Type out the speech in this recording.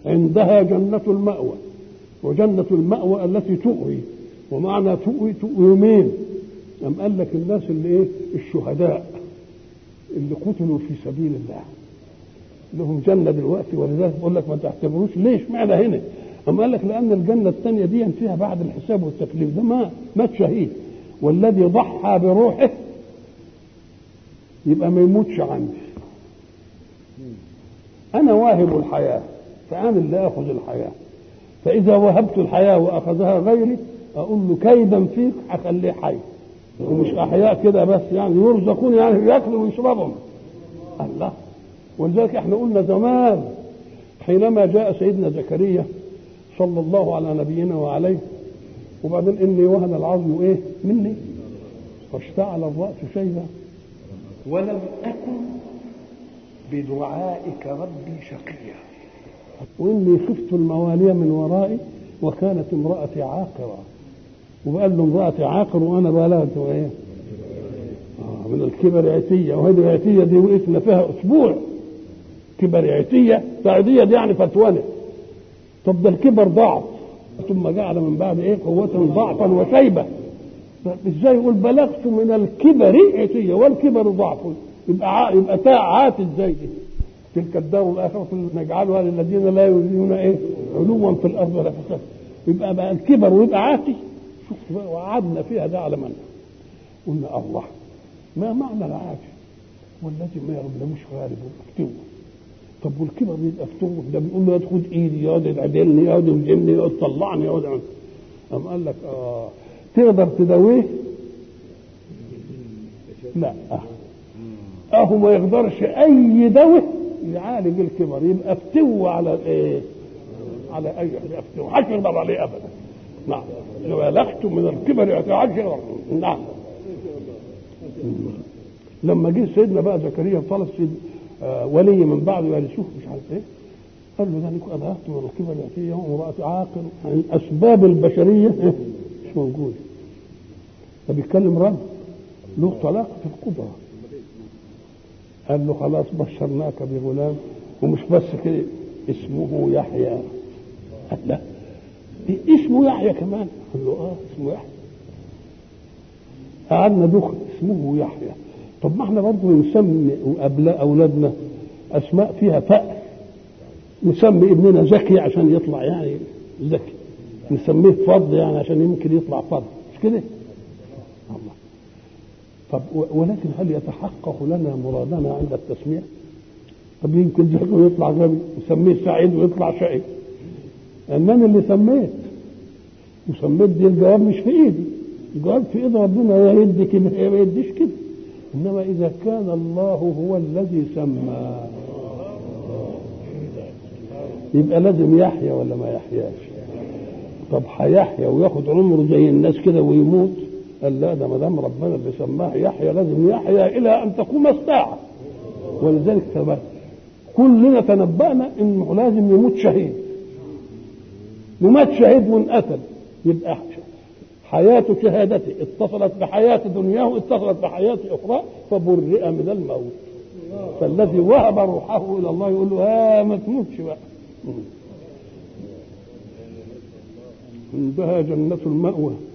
عندها جنة المأوى وجنة المأوى التي تؤوي ومعنى تؤوي تؤوي مين؟ أم قال لك الناس اللي إيه؟ الشهداء اللي قتلوا في سبيل الله لهم جنة دلوقتي ولذلك بقول لك ما تعتبروش ليش معنى هنا أم قال لك لأن الجنة الثانية دي فيها بعد الحساب والتكليف ده ما مات شهيد والذي ضحى بروحه يبقى ما يموتش عندي أنا واهب الحياة فأنا اللي آخذ الحياة فإذا وهبت الحياة وأخذها غيري أقول له كيدا فيك هخليه حي ومش أحياء كده بس يعني يرزقون يعني ياكلوا ويشربوا الله ولذلك احنا قلنا زمان حينما جاء سيدنا زكريا صلى الله على نبينا وعليه وبعدين اني وهن العظم ايه مني واشتعل الراس شيبا ولم اكن بدعائك ربي شقيا واني خفت الموالي من ورائي وكانت امراتي عاقره وقال له امراتي عاقر وانا بلغت ايه آه من الكبر عتيه وهذه العتيه دي وقفنا فيها اسبوع كبر عتيه فعديه دي يعني فتونه طب ده الكبر ضعف ثم جعل من بعد ايه قوة ضعفا وشيبة ازاي يقول بلغت من الكبر عتية والكبر ضعف يبقى ع... يبقى تاء عات ازاي دي تلك الدار الاخرة نجعلها للذين لا يريدون ايه علوا في الارض ولا فساد يبقى بقى الكبر ويبقى عاتي شوف بقى وقعدنا فيها ده على من قلنا الله ما معنى العاتي والذي ما يغلبوش غالب ومفتوح طب والكبر يبقى فتوح ده بيقول له خد ايدي يقعد يعدلني يقعد يلجمني يقعد يطلعني يقعد يعمل قام قال لك اه تقدر تداويه؟ لا اهو ما يقدرش اي دواء يعالج الكبر يبقى فتو على ايه؟ على اي فتو محدش يقدر عليه ابدا نعم لو بلغت من الكبر محدش يقدر نعم لما جه سيدنا بقى زكريا طلب سيد آه ولي من بعده يرثوه مش عارف ايه قال له ذلك أبهت من الكبر يأتيه وامرأة عاقل يعني الأسباب البشرية مش موجودة فبيتكلم رب له طلاق في القدرة قال له خلاص بشرناك بغلام ومش بس كده اسمه يحيى قال لا إيه اسمه يحيى كمان قال له اه اسمه يحيى قعدنا دخل اسمه يحيى طب ما احنا برضه نسمي اولادنا اسماء فيها فأر نسمي ابننا زكي عشان يطلع يعني زكي نسميه فض يعني عشان يمكن يطلع فض مش كده الله طب ولكن هل يتحقق لنا مرادنا عند التسمية طب يمكن زكي ويطلع غبي نسميه سعيد ويطلع شقي انني اللي سميت وسميت دي الجواب مش في ايدي الجواب في ايد ربنا يا يدي كده يا ما يديش كده انما اذا كان الله هو الذي سمى يبقى لازم يحيى ولا ما يحياش طب هيحيى وياخد عمره زي الناس كده ويموت قال لا ده ما دام ربنا اللي سماه يحيى لازم يحيى الى ان تقوم الساعه ولذلك ثبت كلنا تنبأنا انه لازم يموت شهيد ومات شهيد وانقتل يبقى حياة شهادته اتصلت بحياة دنياه اتصلت بحياة أخرى فبرئ من الموت فالذي وهب روحه إلى الله يقول له آه ما تموتش بقى عندها جنة المأوى